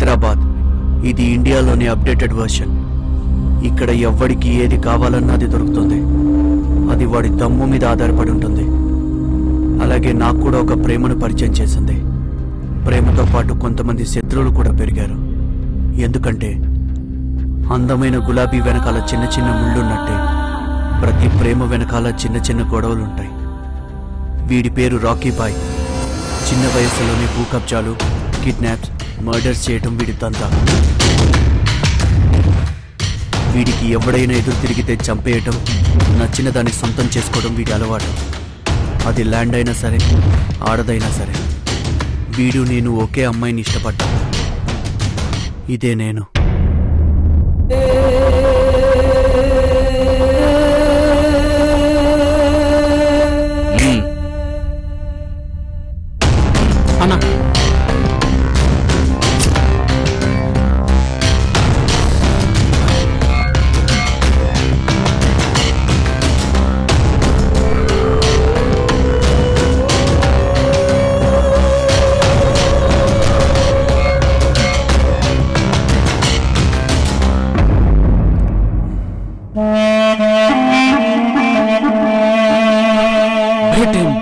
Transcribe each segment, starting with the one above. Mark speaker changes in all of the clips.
Speaker 1: హైదరాబాద్ ఇది ఇండియాలోని updated version ఇక్కడ ఎవ్వడికి ఏది కావాలన్నా అది దొరుకుతుంది అది వాడి దమ్ము మీద ఆధారపడి ఉంటుంది అలాగే నాకు కూడా ఒక ప్రేమను పరిచయం చేసింది ప్రేమతో పాటు కొంతమంది శత్రువులు కూడా పెరిగారు ఎందుకంటే అందమైన గులాబీ వెనకాల చిన్న చిన్న ముళ్ళున్నట్టే ప్రతి ప్రేమ వెనకాల చిన్న చిన్న గొడవలుంటాయి వీడి పేరు రాకీ బాయ్ చిన్న వయసులోనే భూ కబ్జాలు కిడ్నాప్స్ మర్డర్స్ చేయటం వీడి దంతా వీడికి ఎవడైనా ఎదురు తిరిగితే చంపేయటం నచ్చిన దాన్ని సొంతం చేసుకోవడం వీడి అలవాటు అది ల్యాండ్ అయినా సరే ఆడదైనా సరే వీడు నేను ఒకే అమ్మాయిని ఇష్టపడ్డా ఇదే నేను
Speaker 2: అన్నా Hit him.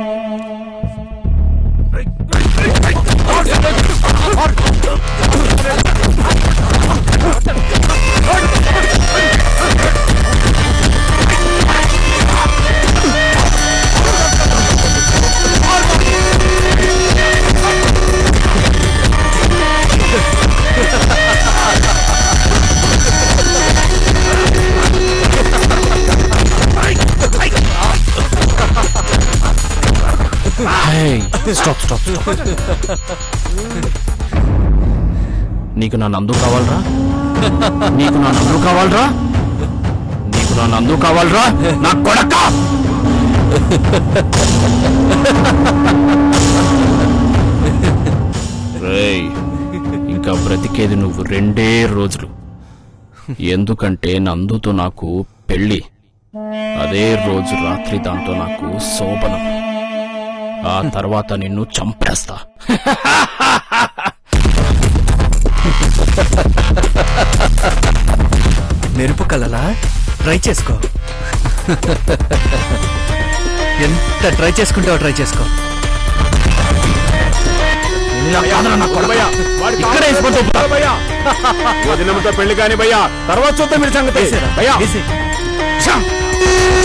Speaker 2: Hey, stop, stop, stop. నీకు నా నందు కావాలరా నీకు నా నందు కావాలరా నీకు నా నందు కావాలరా నా కొడక రేయ్ ఇంకా బ్రతికేది నువ్వు రెండే రోజులు ఎందుకంటే నందుతో నాకు పెళ్ళి అదే రోజు రాత్రి దాంతో నాకు శోభనం ఆ తర్వాత నిన్ను చంపేస్తా
Speaker 1: మెరుపు కలలా ట్రై చేసుకో ఎంత ట్రై చేసుకుంటావో ట్రై చేసుకో
Speaker 2: ఇక్కడే వేసుకుంటూ పో.
Speaker 3: వదినమ్మతో పెళ్లి కాని భయ్యా తర్వాత చూద్దాం మీరు సంగతి భయ్యా
Speaker 1: వేసేయ్.
Speaker 2: ఛా!